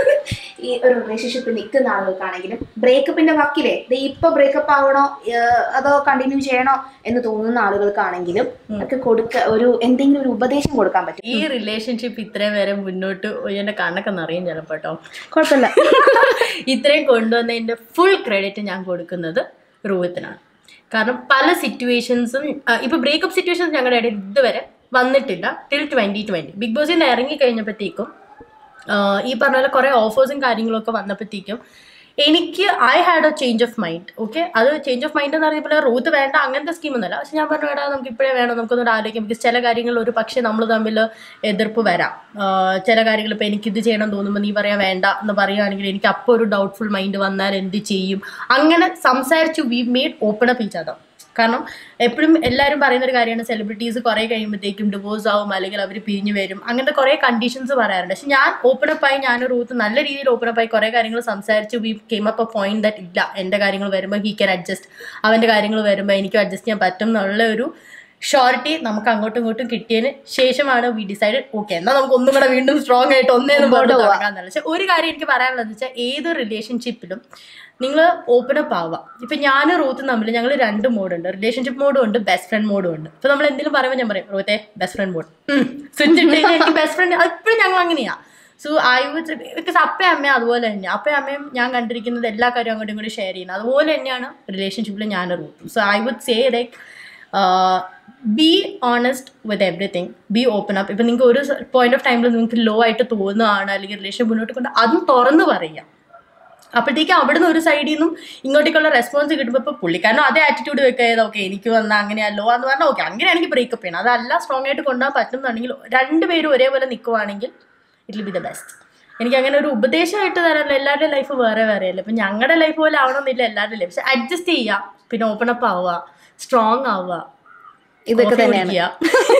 ഈ ഒരു റിലേഷൻഷിപ്പിൽ നിൽക്കുന്ന ആളുകൾക്കാണെങ്കിലും ബ്രേക്കപ്പിന്റെ വക്കിലെ ദേ ഇപ്പൊ ബ്രേക്കപ്പ് ആവണോ ഏ, അതോ കണ്ടിന്യൂ ചെയ്യണോ എന്ന് തോന്നുന്ന ആളുകൾക്കാണെങ്കിലും ഒക്കെ കൊടുക്ക ഒരു എന്തെങ്കിലും ഒരു ഉപദേശം കൊടുക്കാൻ പറ്റും ഈ റിലേഷൻഷിപ്പ് ഇത്രയും വരെ മുന്നോട്ട് എന്റെ കണ്ണൊക്കെ നിറയും ചിലപ്പോ കേട്ടോ കുഴപ്പമില്ല ഇത്രയും കൊണ്ടുവന്നതിന്റെ ഫുൾ ക്രെഡിറ്റ് ഞാൻ കൊടുക്കുന്നത് റോഹിത്തിനാണ് കാരണം പല സിറ്റുവേഷൻസും ഇപ്പൊ ബ്രേക്കപ്പ് സിറ്റുവേഷൻസ് ഞങ്ങളുടെ ഇടയിൽ ഇതുവരെ വന്നിട്ടില്ല ടിൽ ട്വന്റി ട്വന്റി ബിഗ് ബോസിൽ നിന്ന് ഇറങ്ങി കഴിഞ്ഞപ്പോഴത്തേക്കും ആഹ് ഈ പറഞ്ഞ പോലെ കുറേ ഓഫേഴ്സും കാര്യങ്ങളൊക്കെ വന്നപ്പോഴത്തേക്കും എനിക്ക് I had a change of mind okay അത് ചേഞ്ച് ഓഫ് മൈൻഡ് എന്ന് പറഞ്ഞപ്പോൾ റൂത്ത് വേണ്ട അങ്ങനത്തെ സ്കീമൊന്നുമല്ല പക്ഷെ ഞാൻ പറഞ്ഞു വേടാ നമുക്ക് ഇപ്പോഴേ വേണം നമുക്കൊന്നും ആലോചിക്കാം ബിക്കോസ് ചില കാര്യങ്ങൾ ഒരു പക്ഷേ നമ്മൾ തമ്മിൽ എതിർപ്പ് വരാം ആഹ് ചില കാര്യങ്ങൾ ഇപ്പോൾ എനിക്കിത് ചെയ്യണം തോന്നുമ്പോൾ നീ പറയാൻ വേണ്ട എന്ന് പറയുകയാണെങ്കിൽ എനിക്ക് അപ്പോൾ ഒരു ഡൗട്ട്ഫുൾ മൈൻഡ് വന്നാൽ എന്ത് ചെയ്യും അങ്ങനെ സംസാരിച്ചു we made open up each other കാരണം എപ്പോഴും എല്ലാവരും പറയുന്ന ഒരു കാര്യമാണ് സെലിബ്രിറ്റീസ് കുറേ കഴിയുമ്പോഴത്തേക്കും ഡിവോഴ്സ് ആവും അല്ലെങ്കിൽ അവർ പിരിഞ്ഞു വരും അങ്ങനത്തെ കുറേ കണ്ടീഷൻസ് പറയാറുണ്ട് പക്ഷെ ഞാൻ ഓപ്പൺ അപ്പ് ആയി ഞാൻ റൂത്ത് നല്ല രീതിയിൽ ഓപ്പൺ അപ്പ് ആയി കുറേ കാര്യങ്ങൾ സംസാരിച്ച് we came up a point that ഇല്ല എൻ്റെ കാര്യങ്ങൾ വരുമ്പോൾ ഹീ ക്യാൻ അഡ്ജസ്റ്റ് അവൻ്റെ കാര്യങ്ങൾ വരുമ്പോൾ എനിക്ക് അഡ്ജസ്റ്റ് ചെയ്യാൻ പറ്റും എന്നുള്ള ഒരു ഷോർട്ടി നമുക്ക് അങ്ങോട്ടും ഇങ്ങോട്ടും കിട്ടിയതിന് ശേഷമാണ് വി ഡിസൈഡ് ഓക്കെ എന്നാൽ നമുക്ക് ഒന്നും കൂടെ വീണ്ടും സ്ട്രോങ് ആയിട്ട് ഒന്നേന്ന് പറഞ്ഞു തുടങ്ങാന്നുള്ളത് പക്ഷെ ഒരു കാര്യം എനിക്ക് പറയാനുള്ളത് വെച്ചാൽ ഏത് റിലേഷൻഷിപ്പിലും നിങ്ങൾ ഓപ്പൺ അപ്പ് ആവുക ഇപ്പൊ ഞാൻ റൂത്തും തമ്മിൽ ഞങ്ങൾ രണ്ട് മോഡുണ്ട് റിലേഷൻഷിപ്പ് മോഡും ഉണ്ട് ബെസ്റ്റ് ഫ്രണ്ട് മോഡും ഉണ്ട് ഇപ്പൊ നമ്മൾ എന്തെങ്കിലും പറയുമ്പോൾ ഞാൻ പറയും റൂത്തെ ബെസ്റ്റ് ഫ്രണ്ട് മോഡ് സ്വിച്ച് ഇട്ട് കഴിഞ്ഞാൽ എനിക്ക് ബെസ്റ്റ് ഫ്രണ്ട് ഇപ്പോഴും ഞങ്ങൾ അങ്ങനെയാ സോ ഐ വുഡ് ബിക്കോസ് അപ്പയും അമ്മയും അതുപോലെ തന്നെ അപ്പയും അമ്മയും ഞാൻ കണ്ടിരിക്കുന്നത് എല്ലാ കാര്യവും അങ്ങോട്ടും ഇങ്ങോട്ടും ഷെയർ ചെയ്യുന്നത് അതുപോലെ തന്നെയാണ് റിലേഷൻഷിപ്പിൽ ഞാൻ റൂത്തും so I would say like be honest with everything be open up ഇപ്പം നിങ്ങൾക്ക് ഒരു പോയിന്റ് ഓഫ് ടൈമിൽ നിങ്ങൾക്ക് ലോ ആയിട്ട് തോന്നുകയാണ് അല്ലെങ്കിൽ റിലേഷൻ മുന്നോട്ട് കൊണ്ട് അതും തുറന്ന് പറയുക അപ്പോഴത്തേക്കും അവിടുന്ന് ഒരു സൈഡിൽ നിന്നും ഇങ്ങോട്ടേക്കുള്ള റെസ്പോൺസ് കിട്ടുമ്പോൾ ഇപ്പോൾ പുള്ളിക്കാരനും അതേ ആറ്റിറ്റ്യൂഡ് വെക്കുക ഓക്കെ എനിക്ക് വന്ന അങ്ങനെയല്ലോ എന്ന് പറഞ്ഞാൽ ഓക്കെ അങ്ങനെയാണെങ്കിൽ ബ്രേക്കപ്പ് ചെയ്യണം അതല്ല സ്ട്രോങ് ആയിട്ട് കൊണ്ടുപോകാൻ പറ്റുന്നുണ്ടെങ്കിൽ രണ്ടുപേരും ഒരേപോലെ നിൽക്കുവാണെങ്കിൽ it will be the best എനിക്ക് അങ്ങനെ ഒരു ഉപദേശമായിട്ട് തരാറില്ല എല്ലാവരുടെയും ലൈഫ് വേറെ വേറെ അല്ലേ ഇപ്പം ഞങ്ങളുടെ ലൈഫ് പോലെ ആവണമെന്നില്ല എല്ലാവരുടെയും ലൈഫ് പക്ഷെ അഡ്ജസ്റ്റ് ചെയ്യുക പിന്നെ ഓപ്പൺ അപ്പ് ആവുക സ്ട്രോങ് ആവുക ഇതൊക്കെ തന്നെയാണ്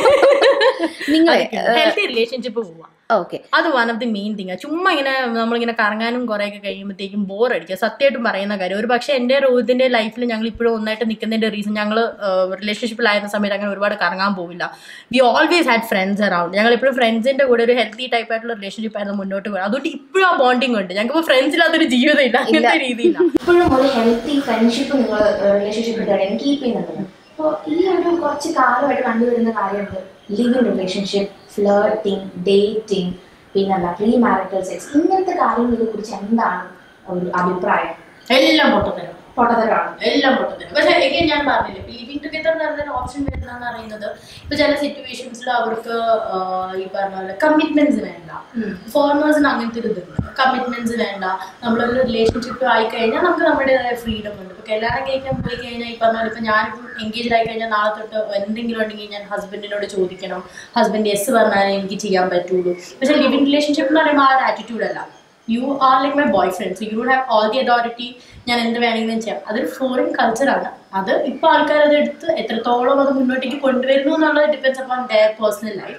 നിങ്ങളെ ഹെൽത്തി റിലേഷൻഷിപ്പ് പോവുക ഓക്കെ അത് one of the main thing ചുമ്മാ ഇങ്ങനെ നമ്മളിങ്ങനെ കറങ്ങാനും കുറേയൊക്കെ കഴിയുമ്പോഴത്തേക്കും ബോർ അടിക്കുക സത്യമായിട്ടും പറയുന്ന കാര്യം ഒരു പക്ഷേ എൻ്റെ റോഹിതിൻ്റെ ലൈഫിൽ ഞങ്ങൾ ഇപ്പോഴും ഒന്നായിട്ട് നിൽക്കുന്നതിൻ്റെ റീസൺ ഞങ്ങൾ റിലേഷൻഷിപ്പിലായിരുന്ന സമയത്ത് അങ്ങനെ ഒരുപാട് കറങ്ങാൻ പോവില്ല we always had friends around ഞങ്ങൾ ഇപ്പോഴും ഫ്രണ്ട്സിൻ്റെ കൂടെ ഒരു ഹെൽത്തി ടൈപ്പ് ആയിട്ടുള്ള റിലേഷൻഷിപ്പ് ആയിരുന്നു മുന്നോട്ട് പോകുന്നത് അതുകൊണ്ട് ഇപ്പോഴും ആ ബോണ്ടിങ് ഉണ്ട് ഞങ്ങൾക്ക് ഫ്രണ്ട്സ് ഇല്ലാത്തൊരു ജീവിതം ഇല്ല അങ്ങനത്തെ രീതിയിലാണ് ഇപ്പോഴും ഒരു ഹെൽത്തി ഫ്രണ്ട്ഷിപ്പ് നിങ്ങൾ റിലേഷൻഷിപ്പിൽ തന്നെയാണ് കീപ്പ് ചെയ്യുന്നുണ്ട് അപ്പോൾ ഈ ഒരു കുറച്ച് കാലമായിട്ട് കണ്ടുവരുന്ന കാര്യമുണ്ട് ലിവിങ് റിലേഷൻഷിപ്പ് ഫ്ലേട്ടിങ് ഡേറ്റിംഗ് പിന്നെന്താ പ്രീ മാരിറ്റൽ സെക്സ് ഇങ്ങനത്തെ കാര്യങ്ങളെ കുറിച്ച് എന്താണ് ഒരു അഭിപ്രായം എല്ലാം പൊട്ടത്തരം പൊട്ടത്തരാണ് എല്ലാം പൊട്ടത്തില്ല പക്ഷെ again ഞാൻ പറഞ്ഞില്ലേ ലിവിങ് ടുഗദർ എന്ന് പറഞ്ഞൊരു ഓപ്ഷൻ വരുന്നതെന്ന് പറയുന്നത് ഇപ്പൊ ചില സിറ്റുവേഷൻസിൽ അവർക്ക് ആഹ് ഈ പറഞ്ഞ പോലെ കമ്മിറ്റ്മെന്റ്സ് വേണ്ട ഫോറിനേഴ്സിന് അങ്ങനത്തെ ഒരു ഇതുണ്ട് കമ്മിറ്റ്മെന്റ്സ് വേണ്ട നമ്മളൊരു റിലേഷൻഷിപ്പ് ആയി കഴിഞ്ഞാൽ നമുക്ക് നമ്മുടേതായ ഫ്രീഡം ഉണ്ട് ഇപ്പൊ കല്യാണം കഴിക്കാൻ പോയി കഴിഞ്ഞാൽ ഈ പറഞ്ഞ പോലെ ഇപ്പൊ ഞാനിപ്പം എൻഗേജ് ആയി കഴിഞ്ഞാൽ നാളെ തൊട്ട് എന്തെങ്കിലും ഉണ്ടെങ്കിൽ ഞാൻ ഹസ്ബൻഡിനോട് ചോദിക്കണം ഹസ്ബൻഡ് യെസ് പറഞ്ഞാലേ എനിക്ക് ചെയ്യാൻ പറ്റുള്ളൂ പക്ഷെ ലിവിങ് റിലേഷൻഷിപ്പ് എന്ന് പറയുമ്പോൾ ആ ഒരു ആറ്റിറ്റ്യൂഡ് അല്ല you are like my boyfriend so you don't have all the authority ഞാൻ എന്ത് വേണമെങ്കിലും ചെയ്യാം അതൊരു ഫോറിൻ കൾച്ചറാണ് അത് ഇപ്പൊ ആൾക്കാർ അത് എടുത്ത് എത്രത്തോളം അത് മുന്നോട്ടേക്ക് കൊണ്ടുവരുന്നു എന്നുള്ളത് depends upon their personal life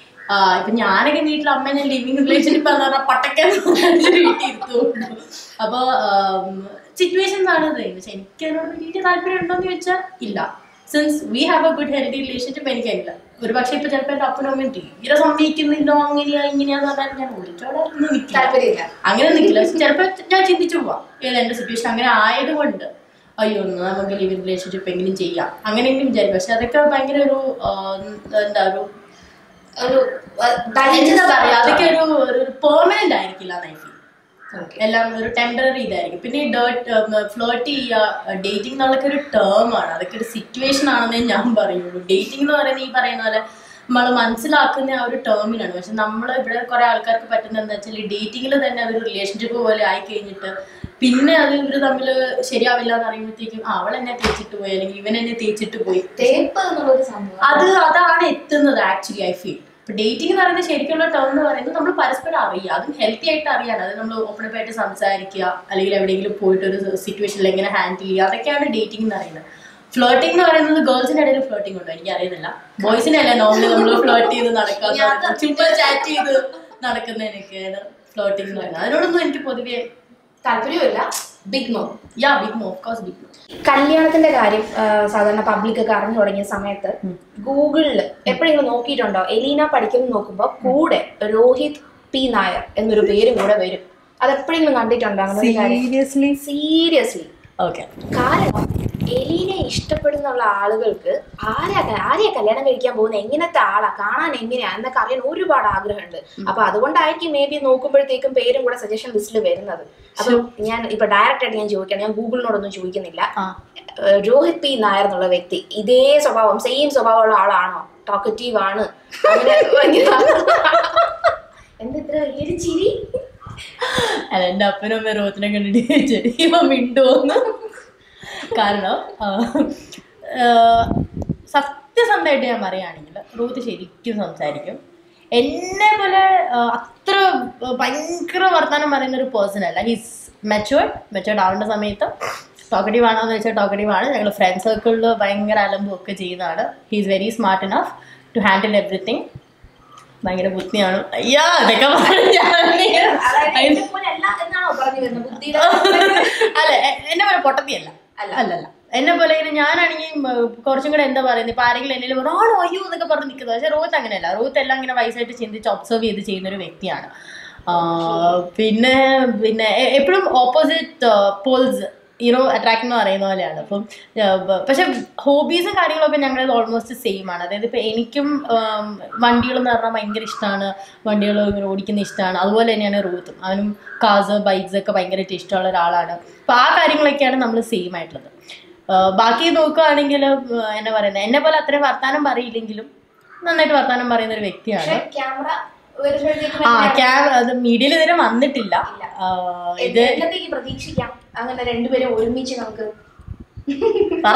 ഇപ്പൊ ഞാനൊക്കെ വീട്ടിൽ അമ്മേനെ ലിവിങ് റിലേഷൻഷിപ്പ് എന്ന് പറഞ്ഞാൽ പട്ടക്കാൻ വീട്ടിൽ ഇരുത്തുള്ളൂ അപ്പൊ സിറ്റുവേഷൻസ് ആണ് ഇത് പക്ഷെ എനിക്ക് അതിനോട് വലിയ താല്പര്യം ഉണ്ടോ എന്ന് ചോദിച്ചാൽ ഇല്ല since we have a good healthy relationship എനിക്കില്ല ഒരു പക്ഷേ ഇപ്പൊ ചിലപ്പോൾ എൻ്റെ അപ്പനും അമ്മയും തീരെ സമ്മതിക്കുന്നില്ലോ അങ്ങനെയാ ഇങ്ങനെയാന്ന് പറഞ്ഞാൽ ഞാൻ ഒളിച്ചോടെ നിൽക്കില്ല താല്പര്യമില്ല അങ്ങനെ നിൽക്കില്ല ചിലപ്പോൾ ഞാൻ ചിന്തിച്ചു പോവാം ഏത് എൻ്റെ സിറ്റുവേഷൻ അങ്ങനെ ആയതുകൊണ്ട് അയ്യോ ഒന്ന് നമുക്ക് ലിവിങ് റിലേഷൻഷിപ്പ് എങ്കിലും ചെയ്യാം അങ്ങനെയെങ്കിലും വിചാരിക്കും പക്ഷെ അതൊക്കെ ഭയങ്കര ഒരു ആ, എന്താ ഒരു ഒരു എന്താ പറയാ അതൊക്കെ ഒരു ഒരു പെർമനന്റ് ആയിരിക്കില്ല ലൈഫിൽ എല്ലാം ഒരു ടെമ്പററി ഇതായിരിക്കും പിന്നെ ഈ ഡേർട്ട് ഫ്ലോട്ട് ചെയ്യുക ഡേറ്റിംഗ് എന്നുള്ളതൊക്കെ ഒരു ടേം ആണ് അതൊക്കെ ഒരു സിറ്റുവേഷൻ ആണെന്നേ ഞാൻ പറയുള്ളൂ ഡേറ്റിംഗ് എന്ന് പറയുന്നത് ഈ പറയുന്ന പോലെ നമ്മൾ മനസ്സിലാക്കുന്ന ആ ഒരു ടേമിനാണ് പക്ഷെ നമ്മൾ ഇവിടെ കുറെ ആൾക്കാർക്ക് പറ്റുന്നത് എന്താ വെച്ചാൽ ഡേറ്റിങ്ങിൽ തന്നെ അതൊരു റിലേഷൻഷിപ്പ് പോലെ ആയി കഴിഞ്ഞിട്ട് പിന്നെ അത് ഇവർ തമ്മിൽ ശരിയാവില്ല എന്ന് പറയുമ്പോഴത്തേക്കും ആ, അവൾ എന്നെ തേച്ചിട്ട് പോയി അല്ലെങ്കിൽ ഇവൻ എന്നെ തേച്ചിട്ട് പോയി തേപ്പ് എന്നുള്ളൊരു സംഭവം അത് അതാണ് എത്തുന്നത് ആക്ച്വലി ഐ ഫീൽ ഇപ്പൊ ഡേറ്റിംഗ് എന്ന് പറയുന്നത് ശരിക്കുള്ള ടേം എന്ന് പറയുന്നത് നമ്മൾ പരസ്പരം അറിയുക അതും ഹെൽത്തി ആയിട്ട് അറിയാൻ അത് നമ്മൾ ഓപ്പൺ അപ്പ് ആയിട്ട് സംസാരിക്കുക അല്ലെങ്കിൽ എവിടെയെങ്കിലും പോയിട്ട് ഒരു സിറ്റുവേഷനിൽ എങ്ങനെ ഹാൻഡിൽ ചെയ്യുക അതൊക്കെയാണ് ഡേറ്റിംഗ് എന്ന് പറയുന്നത് ഫ്ലോട്ടിംഗ് എന്ന് പറയുന്നത് ഗേൾസിന്റെ ഇടയിൽ ഫ്ലോട്ടിംഗ് ഉണ്ടോ എനിക്ക് അറിയുന്നില്ല ബോയ്സിനെ അല്ലേ നോർമലി നമ്മൾ ഫ്ലോട്ട് ചെയ്ത് നടക്കാൻ ചുമ്മാ ചാറ്റ് ചെയ്ത് നടക്കുന്നതിനൊക്കെയാണ് ഫ്ലോട്ടിംഗ് എന്ന് പറയുന്നത് അതിനോടൊന്നും എനിക്ക് പൊതുവെ താല്പര്യമില്ല big no yeah big no of course big no കല്യാണത്തിന്റെ കാര്യം ആ, സാധാരണ പബ്ലിക് ഒക്കെ അറിഞ്ഞു തുടങ്ങിയ സമയത്ത് ഗൂഗിളിൽ എപ്പോഴെങ്കിലും നോക്കിയിട്ടുണ്ടോ എലീന പഠിക്കുന്നു നോക്കുമ്പോ കൂടെ രോഹിത് പി നായർ എന്നൊരു പേരും കൂടെ വരും അതെപ്പോഴെങ്കിലും കണ്ടിട്ടുണ്ടോ അങ്ങനെ ഒരു കാര്യം സീരിയസ്ലി സീരിയസ്ലി ഓക്കെ കാരണം എലീനെ ഇഷ്ടപ്പെടുന്നുള്ള ആളുകൾക്ക് ആരാ ആരെയാ കല്യാണം കഴിക്കാൻ പോകുന്നത് എങ്ങനത്തെ ആളാ കാണാൻ എങ്ങനെയാ എന്നൊക്കെ അറിയാൻ ഒരുപാട് ആഗ്രഹമുണ്ട് അപ്പൊ അതുകൊണ്ടായിരിക്കും മേ ബി നോക്കുമ്പോഴത്തേക്കും പേരും കൂടെ സജഷൻ ലിസ്റ്റിൽ വരുന്നത് അപ്പൊ ഞാൻ ഇപ്പൊ ഡയറക്റ്റ് ആയിട്ട് ഞാൻ ചോദിക്കണം ഞാൻ ഗൂഗിളിനോടൊന്നും ചോദിക്കുന്നില്ല ആ ഏഹ് രോഹിത് പി നായർ എന്നുള്ള വ്യക്തി ഇതേ സ്വഭാവം സെയിം സ്വഭാവമുള്ള ആളാണോ ടോക്കറ്റീവ് ആണ് അങ്ങനെ ഭയങ്കര എന്താ ഇത്ര വലിയൊരു ചിരി അല്ല എൻ്റെ അപ്പനും അമ്മ റോത്തിനെ കണ്ടിട്ട് ചോദിച്ചത് ഇവ മിണ്ടുവോന്ന് കാരണം ആ, ആ, സത്യസന്ധമായിട്ട് ഞാൻ പറയുകയാണെങ്കിൽ റൂത്ത് ശരിക്കും സംസാരിക്കും എന്നെ പോലെ ആ, അത്ര ഭയങ്കര വർത്തമാനം പറയുന്ന ഒരു പേഴ്സൺ അല്ല ഹീസ് മെച്ചുവേർഡ് മെച്ചുവേർഡ് ആവേണ്ട സമയത്ത് ടോക്കറ്റീവ് ആണോ എന്ന് വെച്ചാൽ ടോക്കറ്റീവ് ആണ് ഞങ്ങൾ ഫ്രണ്ട് സർക്കിളിൽ ഭയങ്കര അലമ്പും ഒക്കെ ചെയ്യുന്നതാണ് he's very smart enough to handle everything ഭയങ്കര ബുദ്ധിയാണ് അയ്യാ അതൊക്കെ അതായത് പറഞ്ഞു എന്നെ പോലെ അല്ല എന്നാണോ പറഞ്ഞു വരുന്നത് ബുദ്ധിയുടെ അല്ല എ- എന്നെ പോലെ പൊട്ടത്തിയല്ല അല്ല. അല്ലല്ല എന്നെ പോലെ ഇങ്ങനെ ഞാനാണെങ്കിൽ ഉം, കുറച്ചും കൂടെ എന്താ പറയുന്നത് ഇപ്പൊ ആരെങ്കിലും എന്നെ പറഞ്ഞു ആണോ അയ്യോ എന്നൊക്കെ പറഞ്ഞ് നിൽക്കുന്നത് പക്ഷെ റോത്ത് അങ്ങനെയല്ല റോത്ത് എല്ലാം ഇങ്ങനെ വയസ്സായിട്ട് ചിന്തിച്ച് ഒബ്സർവ് ചെയ്ത് ചെയ്യുന്ന ഒരു വ്യക്തിയാണ് ആ, പിന്നെ പിന്നെ എപ്പോഴും ഓപ്പോസിറ്റ് പോൾസ് യൂണോ അട്രാക്ട് എന്ന് പറയുന്ന പോലെയാണ് അപ്പം ആ, ബ- പക്ഷെ ഹോബീസും കാര്യങ്ങളൊക്കെ ഞങ്ങളത് ഓൾമോസ്റ്റ് സെയിം ആണ് അതായത് ഇപ്പം എനിക്കും വണ്ടികൾ എന്ന് പറഞ്ഞാൽ ഭയങ്കര ഇഷ്ടമാണ് വണ്ടികൾ ഇങ്ങനെ ഓടിക്കുന്ന ഇഷ്ടമാണ് അതുപോലെ തന്നെയാണ് റൂത്തും അവനും കാസ് ബൈക്സ് ഒക്കെ ഭയങ്കരമായിട്ട് ഇഷ്ടമുള്ള ഒരാളാണ് അപ്പം ആ കാര്യങ്ങളൊക്കെയാണ് നമ്മൾ സെയിം ആയിട്ടുള്ളത് ആ, ബാക്കി നോക്കുകയാണെങ്കിൽ എന്നാ പറയുന്നത് എന്നെ പോലെ അത്രയും വർത്താനം പറയില്ലെങ്കിലും നന്നായിട്ട് വർത്താനം പറയുന്ന ഒരു വ്യക്തിയാണ് പക്ഷെ ക്യാമറ വരുമ്പോഴത്തേക്കും ആ എന്നെ- ക്യാബ് അത് മീഡിയയിൽ ഇതുവരെ വന്നിട്ടില്ല ഇല്ല. ആ, ഇത് എന്നത്തേക്ക് പ്രതീക്ഷിക്കാം അങ്ങനെ രണ്ടുപേരും ഒരുമിച്ച് നമുക്ക് പറ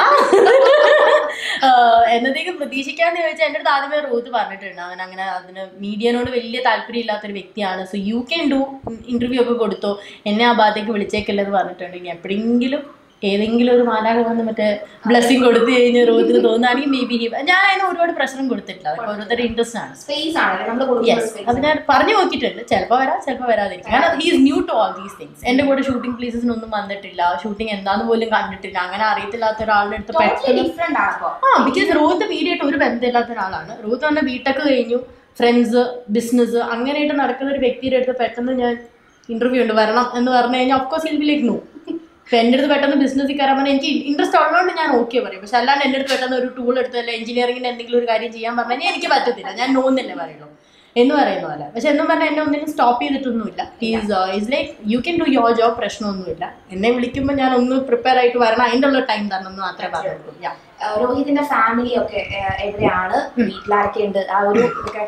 ആ, എന്നത്തേക്ക് പ്രതീക്ഷിക്കാന്ന് ചോദിച്ചാൽ എൻ്റെ അടുത്ത് ആദ്യമേ റൂത്ത് പറഞ്ഞിട്ടുണ്ട് അവൻ അങ്ങനെ അതിന് മീഡിയനോട് വലിയ താല്പര്യം ഇല്ലാത്തൊരു വ്യക്തിയാണ് so you can do interview ഒക്കെ കൊടുത്തോ എന്നെ ആ ഭാഗത്തേക്ക് വിളിച്ചേക്കില്ലെന്ന് പറഞ്ഞിട്ടുണ്ട് ഇനി എപ്പോഴെങ്കിലും ഏതെങ്കിലും ഒരു മാലാക വന്ന് മറ്റേ ബ്ലെസ്സിങ് കൊടുത്തു കഴിഞ്ഞ് റൂത്തിന് തോന്നുകയാണെങ്കിൽ മേ ബി ഞാൻ അതിന് ഒരുപാട് പ്രശ്നം കൊടുത്തിട്ടില്ല അതൊക്കെ ഓരോരുത്തരുടെ ഇൻട്രസ്റ്റ് ആണ് സ്പേസ് ആണല്ലേ നമ്മൾ കൊടുക്കുന്ന യെസ് സ്പേസ് അത് ഞാൻ പറഞ്ഞു നോക്കിയിട്ടുണ്ട് ചിലപ്പോൾ വരാം ചിലപ്പോൾ വരാതിരിക്കും കാരണം he's new to all these things എന്റെ കൂടെ ഷൂട്ടിംഗ് പ്ലേസസിനൊന്നും വന്നിട്ടില്ല ഷൂട്ടിംഗ് എന്താന്ന് പോലും കണ്ടിട്ടില്ല അങ്ങനെ അറിയത്തില്ലാത്ത ഒരാളുടെ അടുത്ത് പെട്ടെന്ന് ഡിഫറെന്റ് ആണ് അപ്പൊ ആ ബിക്കോസ് റൂത്ത് മീഡിയായിട്ട് ഒരു ബന്ധമില്ലാത്ത ഒരാളാണ് റൂത്ത് തന്നെ ബിടെക് കഴിഞ്ഞു ഫ്രണ്ട്സ് ബിസിനസ് അങ്ങനെയായിട്ട് നടക്കുന്ന ഒരു വ്യക്തിയുടെ അടുത്ത് പെട്ടെന്ന് ഞാൻ ഇന്റർവ്യൂ ഉണ്ട് വരണം എന്ന് പറഞ്ഞു കഴിഞ്ഞാൽ ഓഫ്കോഴ്സ് ഇതിൽ ബി നോ ഇപ്പൊ എൻ്റെ അടുത്ത് പെട്ടെന്ന് ബിസിനസ്സിൽ കയറാൻ പറഞ്ഞാൽ എനിക്ക് ഇൻട്രസ്റ്റ് ഉള്ളതുകൊണ്ട് ഞാൻ ഓക്കെ പറയും പക്ഷെ അല്ലാണ്ട് എൻ്റെ അടുത്ത് പെട്ടെന്ന് ഒരു ടൂൾ എടുത്ത് അല്ല എഞ്ചിനീയറിംഗിന് എന്തെങ്കിലും ഒരു കാര്യം ചെയ്യാൻ പറഞ്ഞു കഴിഞ്ഞാൽ എനിക്ക് പറ്റത്തില്ല ഞാൻ നോന്നല്ലേ പറയുള്ളൂ എന്ന് പറയുന്ന പോലെ പക്ഷെ എന്നും പറഞ്ഞാൽ എന്നെ ഒന്നിനും സ്റ്റോപ്പ് ചെയ്തിട്ടൊന്നുമില്ല he's is like you can do your job പ്രശ്നമൊന്നുമില്ല എന്നെ വിളിക്കുമ്പോൾ ഞാൻ ഒന്ന് പ്രിപ്പയർ ആയിട്ട് വരണം അതിൻ്റെ ഉള്ള ടൈം തരണം എന്ന് മാത്രമേ പറഞ്ഞുള്ളൂ Yeah. ആ, രോഹിതിന്റെ ഫാമിലി ഒക്കെ ആ, എവിടെയാണ് വീട്ടിലാരൊക്കെ ഉണ്ട് ആ ഒരു ഇതൊക്കെ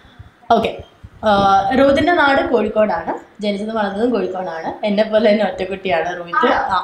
ഓക്കെ റോഹിത്തിന്റെ നാട് കോഴിക്കോടാണ് ജനിച്ചതും വളർന്നതും കോഴിക്കോടാണ് എന്നെ പോലെ തന്നെ ഒറ്റക്കുട്ടിയാണ് റോഹിത് ആ.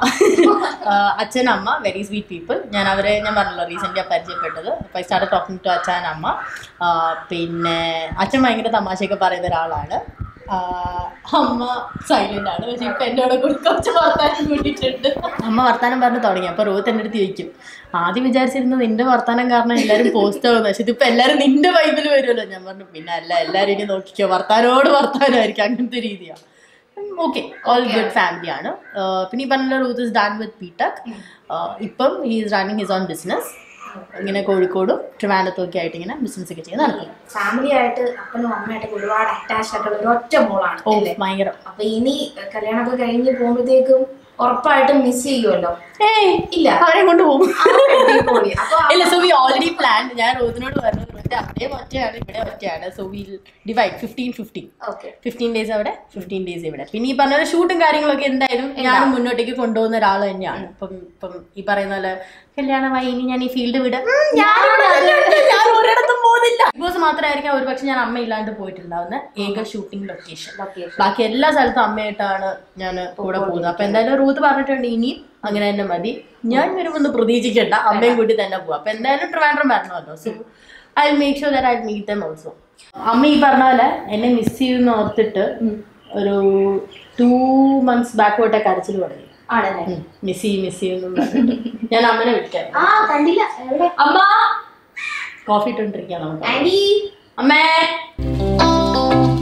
ആ, അച്ഛൻ അമ്മ വെരി സ്വീറ്റ് പീപ്പിൾ ഞാൻ അവരെ ഞാൻ പറഞ്ഞല്ലോ റീസെൻ്റ് പരിചയപ്പെട്ടത് അപ്പോൾ ഐ സ്റ്റാർട്ട് ടോക്കിംഗ് ടു അച്ഛൻ അമ്മ ആ, പിന്നെ അച്ഛൻ ഭയങ്കര തമാശയൊക്കെ പറയുന്ന ഒരാളാണ് ആ, അമ്മ സൈലന്റ് ആണ് പക്ഷെ ഇപ്പൊ എന്നോട് കൂടി കുറച്ച് വർത്താനം കൂട്ടിയിട്ടുണ്ട് അമ്മ വർത്താനം പറഞ്ഞ് തുടങ്ങി അപ്പൊ റോഹിത് എൻ്റെ അടുത്ത് ചോദിക്കും ആദ്യം വിചാരിച്ചിരുന്നത് നിന്റെ വർത്താനം കാരണം എല്ലാവരും പോസ്റ്റ് ആവുന്നു പക്ഷെ ഇതിപ്പോ എല്ലാവരും നിന്റെ വൈബിൽ വരുമല്ലോ ഞാൻ പറഞ്ഞു പിന്നെ അല്ല എല്ലാവരും ഇനി നോക്കിക്കോ വർത്താനോട് വർത്താനമായിരിക്കും അങ്ങനത്തെ രീതിയാണ് ഓക്കെ ഓൾ ഗുഡ് ഫാമിലി ആണ് ആഹ് പിന്നെ ഈ പറഞ്ഞ Ruth is done with BTech ഇപ്പം he is running his own business ഇങ്ങനെ കോഴിക്കോടും ട്രിവാൻഡത്തും ഒക്കെ ആയിട്ട് ഇങ്ങനെ ബിസിനസ് ഒക്കെ ചെയ്ത് നടക്കും ഫാമിലി ആയിട്ട് അപ്പനും അമ്മയായിട്ടൊക്കെ ഒരുപാട് അറ്റാച്ച്ഡ് ആയിട്ടുള്ള ഒരു ഒറ്റ മോളാണ് ഓ അല്ലേ ഭയങ്കര അപ്പൊ ഇനി കല്യാണമൊക്കെ കഴിഞ്ഞ് പോകുമ്പോഴത്തേക്കും ഉറപ്പായിട്ടും മിസ് ചെയ്യുമല്ലോ ഏയ് ഇല്ല അവരെ കൊണ്ട് പോകും ആ, അടിപൊളി. അപ്പൊ ഇല്ല സോ വി ഓൾറെഡി പ്ലാൻ ഞാൻ റോഹിനോട് പറഞ്ഞു റോഹിത് അവിടെ ഒറ്റയാണ് ഇവിടെ ഒറ്റയാണ് so will divide fifteen fifteen okay fifteen days അവിടെ ഫിഫ്റ്റീൻ ഡേയ്സ് ഇവിടെ പിന്നെ ഈ പറഞ്ഞ ഷൂട്ടും കാര്യങ്ങളൊക്കെ എന്തായാലും ഞാൻ മുന്നോട്ടേക്ക് കൊണ്ടുപോകുന്ന ഒരാൾ തന്നെയാണ് ഇപ്പം ഇപ്പം ഈ പറയുന്ന പോലെ കല്യാണമായി ഇനി ഞാൻ ഈ ഫീൽഡ് വിടാം ഉം, ഞാനിവിടെ തന്നെയുണ്ട്. ഞാൻ ഒരിടത്തും പോകുന്നില്ല ബിഗ് ബോസ് മാത്രമായിരിക്കാം ഒരു പക്ഷെ ഞാൻ അമ്മ ഇല്ലാണ്ട് പോയിട്ടുണ്ടാവുന്ന ഏക ഷൂട്ടിംഗ് ലൊക്കേഷൻ ബാക്കി എല്ലാ സ്ഥലത്തും അമ്മയായിട്ടാണ് ഞാൻ കൂടെ പോകുന്നത് അപ്പൊ എന്തായാലും റൂത്ത് പറഞ്ഞിട്ടുണ്ട് ഇനിയും അങ്ങനെ തന്നെ മതി ഞാൻ വരുമെന്ന് പ്രതീക്ഷിക്കണ്ട അമ്മയും കൂട്ടി തന്നെ പോവാം അപ്പൊ എന്തായാലും ട്രിവാൻഡ്രം വരണമല്ലോ so I make sure that I meet them also അമ്മ ഈ പറഞ്ഞ പോലെ എന്നെ മിസ് ചെയ്യുന്ന ഓർത്തിട്ട് ഒരു ടൂ മന്ത്സ് ബാക്കോട്ടെ കരച്ചിൽ തുടങ്ങി ആണല്ലേ മിസ് ചെയ്യും മിസ് ചെയ്യും ഞാൻ അമ്മനെ വിളിക്കാം ആ കണ്ടില്ല എവിടെ അമ്മ കോഫി ഇട്ടോണ്ടിരിക്കാം നമുക്ക് ആന്റി അമ്മേ